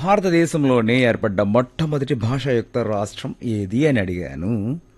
భారతదేశంలోనే ఏర్పడ్డ మొట్టమొదటి భాషాయుక్త రాష్ట్రం ఏది అని అడిగాను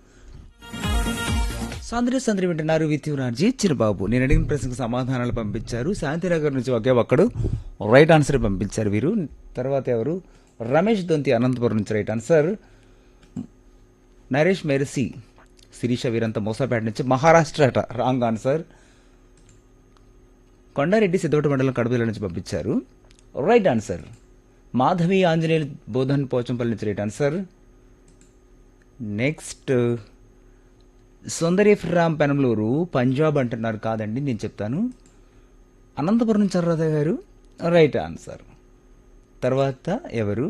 సందరి సందరి వింటున్నారు విత్ రాజీ చిరుబాబు నేను అడిగిన ప్రశ్నకు సమాధానాలు పంపించారు శాంతినగర్ నుంచి ఒకే ఒక్కడు రైట్ ఆన్సర్ పంపించారు వీరు తర్వాత ఎవరు రమేష్ దొంతి అనంతపురం నుంచి right answer Naresh Mercy Sirisha వీరంతా మోసాపేట నుంచి మహారాష్ట్ర అట రాంగ్ ఆన్సర్ కొండారెడ్డి సిద్ధోట మండలం కడుపుల నుంచి పంపించారు రైట్ ఆన్సర్ మాధవి ఆంజనేయులు బోధన్ పోచంపల్లి నుంచి right answer next Sundari from Penamaluru Punjab అంటున్నారు కాదండి నేను చెప్తాను అనంతపురం నుంచి అర్రద గారు రైట్ ఆన్సర్ తర్వాత ఎవరు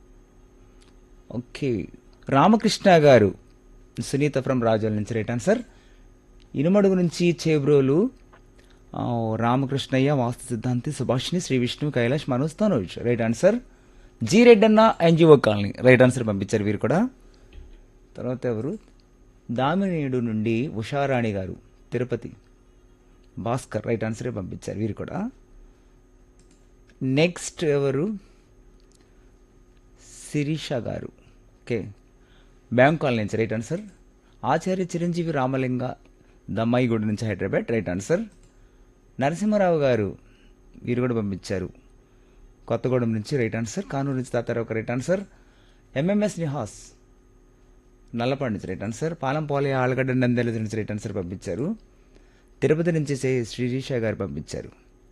ఓకే రామకృష్ణ గారు సునీత ఫ్రమ్ రాజోల నుంచి రైట్ ఆన్సర్ ఇనుమడుగు నుంచి చేబ్రోలు ఆ, రామకృష్ణయ్య వాస్తు సిద్ధాంతి Subhashini Shri Vishnu Kailash Manoj Tanoj right answer G Reddanna NGO colony right answer పంపించారు వీరు కూడా తర్వాత ఎవరు దామినేయుడు నుండి ఉషారాణి గారు తిరుపతి భాస్కర్ రైట్ ఆన్సరే పంపించారు వీరు కూడా నెక్స్ట్ ఎవరు శిరీష గారు ఓకే బ్యాంక్ కాలనీ నుంచి రైట్ ఆన్సర్ ఆచార్య చిరంజీవి రామలింగ దమ్మాయిగూడ నుంచి హైదరాబాద్ రైట్ ఆన్సర్ నరసింహారావు గారు వీరు కూడా పంపించారు కొత్తగూడెం నుంచి రైట్ ఆన్సర్ కానూరు నుంచి Tatarao right answer MMS Nihas Nallapadu నుంచి రైట్ ఆన్సర్ పాలంపోలే ఆలగడ్డ నందెల నుంచి రైట్ ఆన్సర్ పంపించారు తిరుపతి నుంచి సే శ్రీరీష గారు పంపించారు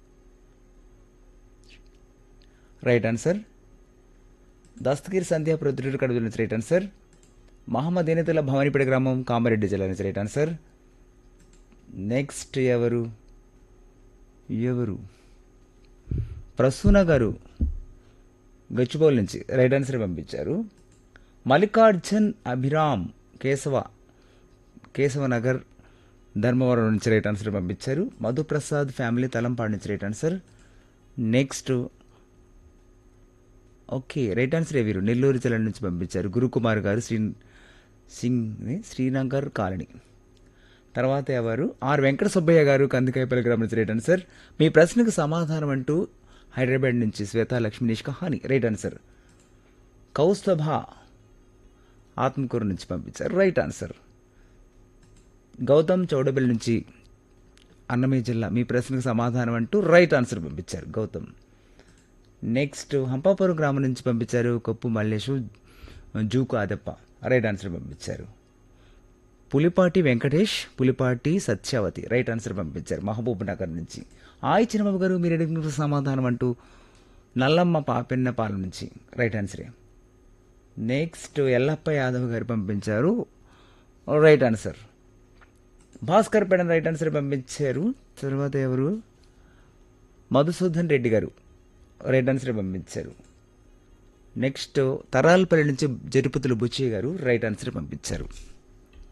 రైట్ ఆన్సర్ దస్తగిరి సంధ్యా ప్రొద్దుటూరు కడుపు నుంచి రైట్ ఆన్సర్ మహమ్మద్ ఎనితుల భవానీపేట గ్రామం కామారెడ్డి జిల్లా నుంచి రైట్ ఆన్సర్ నెక్స్ట్ ఎవరు ఎవరు ప్రసూన గారు గచ్చిబౌల్ నుంచి రైట్ ఆన్సర్ పంపించారు మల్లికార్జున్ అభిరామ్ కేశవ కేశవనగర్ ధర్మవరం నుంచి రైట్ ఆన్సర్ పంపించారు మధుప్రసాద్ ఫ్యామిలీ తలంపాడు నుంచి right answer next okay right answer వీరు నెల్లూరు జిల్లా నుంచి పంపించారు గురుకుమార్ గారు శ్రీ సింగ్ శ్రీనగర్ కాలనీ తర్వాత ఎవరు ఆర్ వెంకట సుబ్బయ్య గారు కందికాయపల్లి గ్రామం నుంచి రైట్ ఆన్సర్ మీ ప్రశ్నకు సమాధానం అంటూ హైదరాబాద్ నుంచి శ్వేత లక్ష్మీ నిష్కహాని రైట్ ఆన్సర్ కౌస్తభ ఆత్మకూరు నుంచి పంపించారు రైట్ ఆన్సర్ గౌతమ్ చౌడబెల్ నుంచి అన్నమయ్య జిల్లా మీ ప్రశ్నకు సమాధానం అంటూ రైట్ ఆన్సర్ పంపించారు గౌతమ్ నెక్స్ట్ హంపాపురం గ్రామం నుంచి పంపించారు కొప్పు మల్లేషు జూకు ఆదప్ప రైట్ ఆన్సర్ పంపించారు పులిపాటి వెంకటేష్ పులిపాటి సత్యావతి రైట్ ఆన్సర్ పంపించారు మహబూబ్ నగర్ నుంచి ఆయి చిన్నబాబు గారు మీరు అడిగిన సమాధానం అంటూ నల్లమ్మ పాపెన్నపాలెం నుంచి రైట్ ఆన్సరే నెక్స్ట్ ఎల్లప్ప యాదవ్ గారు పంపించారు right answer Bhaskar Pedana right answer పంపించారు తర్వాత ఎవరు మధుసూదన్ రెడ్డి గారు రైట్ ఆన్సర్ పంపించారు నెక్స్ట్ తరాలపల్లి నుంచి జరుపతులు బుచ్చయ్య గారు రైట్ ఆన్సర్ పంపించారు